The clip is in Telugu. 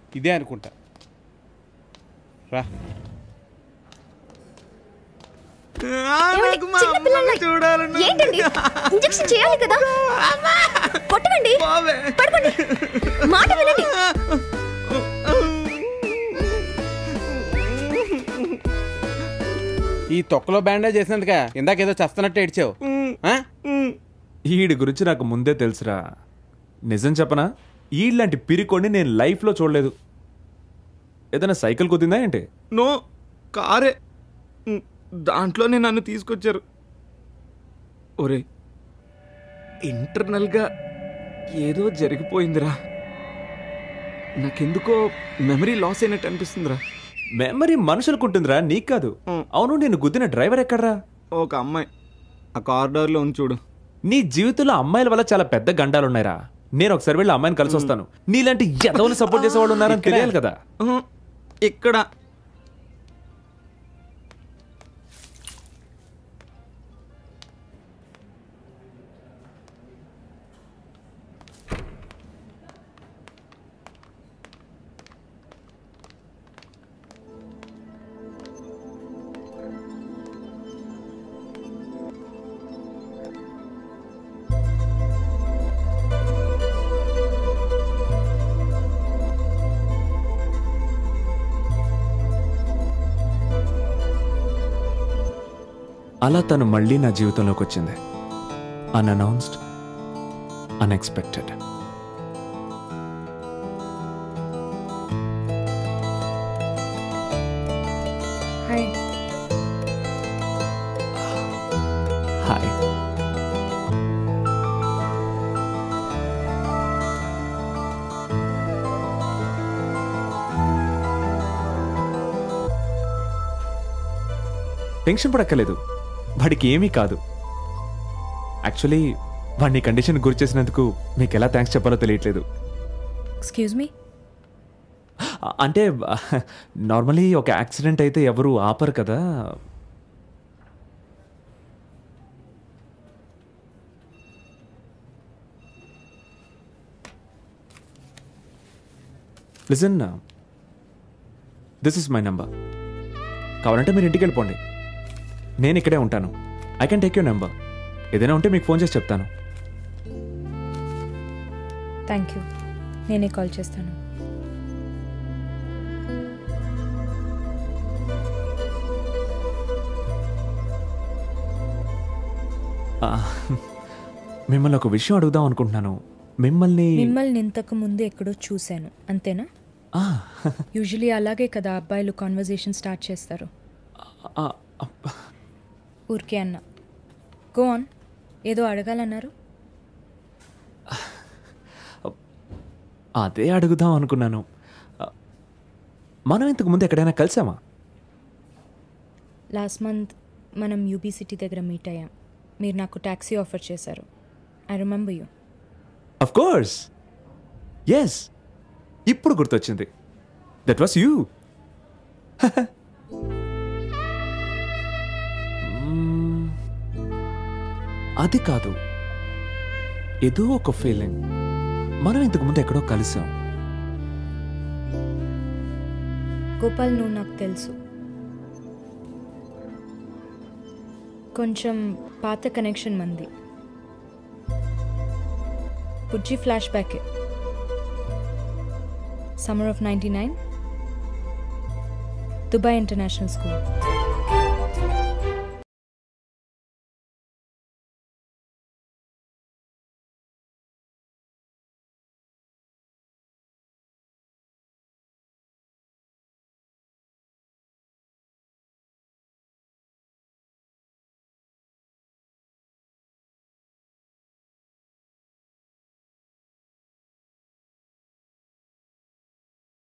ఇదే అనుకుంటా రా ఏమండి? చిన్న పిల్లల్ని- ఏంటండి ఇంజెక్షన్ చేయాలి కదా కొట్టకండి పడుకోండి మాట వినండి ఈ తొక్కలో బ్యాండేజ్ చేసినందుక ఇందాక ఏదో చస్తున్నట్టు ఏడ్చావు ఆ? ఈడి గురించి నాకు ముందే తెలుసురా నిజం చెప్పనా ఈలాంటి పిరికొండి నేను లైఫ్లో చూడలేదు ఏదైనా సైకిల్ కుదిందా ఏంటి నో కారే ఉమ్, దాంట్లోనే నన్ను తీసుకొచ్చారు ఒరే ఇంటర్నల్గా ఏదో జరిగిపోయిందిరా నాకెందుకో మెమరీ లాస్ అయినట్టు అనిపిస్తుందిరా మెమరీ మనుషులకు ఉంటుందిరా నీకు కాదు అవును నేను గుద్దిన డ్రైవర్ ఎక్కడ్రా ఒక అమ్మాయి ఆ కారిడార్లో ఉంది చూడు నీ జీవితంలో అమ్మాయిల వల్ల చాలా పెద్ద గండాలున్నాయిరా నేను ఒకసారి వెళ్ళి అమ్మాయిని కలిసి వస్తాను నీలాంటి ఎదవలు సపోర్ట్ చేసేవాళ్ళు ఉన్నారని తెలియాలి కదా ఉహు, ఇక్కడ అలా తను మళ్ళీ నా జీవితంలోకి వచ్చింది unannounced unexpected hi hi tension పడక్కర్లేదు వాడికి ఏమీ కాదు యాక్చువల్లీ వాడిని కండిషన్ గురి చేసినందుకు మీకు ఎలా థ్యాంక్స్ చెప్పాలో తెలియట్లేదు ఎక్స్క్యూజ్ మీ అ- అంటే నార్మలీ ఒక యాక్సిడెంట్ అయితే ఎవరు ఆపరు కదా listen this is my number కావాలంటే మీరు ఇంటికి వెళ్ళిపోండి నేను ఇక్కడే ఉంటాను I can take you number ఏదైనా ఉంటే మీకు ఫోన్ చేసి చెప్తాను థ్యాంక్ యూ నేనే కాల్ చేస్తాను ఆ, మిమ్మల్ని ఒక విషయం అడుగుదాం అనుకుంటున్నాను మిమ్మల్ని మిమ్మల్ని ఇంతకు ముందు ఎక్కడో చూశాను అంతేనా ఆ, యూజువలీ అలాగే కదా అబ్బాయిలు కాన్వర్జేషన్ స్టార్ట్ చేస్తారు ఆ, ఊరికే అన్న గో ఆన్ ఏదో అడగాలన్నారు అదే అడుగుదాం అనుకున్నాను ఆ, మనం ఇంతకు ముందు ఎక్కడైనా కలిసామా లాస్ట్ మంత్ మనం యూబీ సిటీ దగ్గర మీట్ అయ్యాం మీరు నాకు ట్యాక్సీ ఆఫర్ చేశారు I remember you of course yes ఇప్పుడు గుర్తొచ్చింది దట్ వాస్ యూ అది కాదు ఏదో ఒక ఫీలింగ్ మనం ఇంతకు ముందు ఎక్కడో కలిసాం గోపాల్ నువ్వు నాకు తెలుసు కొంచెం పాత కనెక్షన్ మంది బుజ్జి flashback summer of ninety nine Dubai International school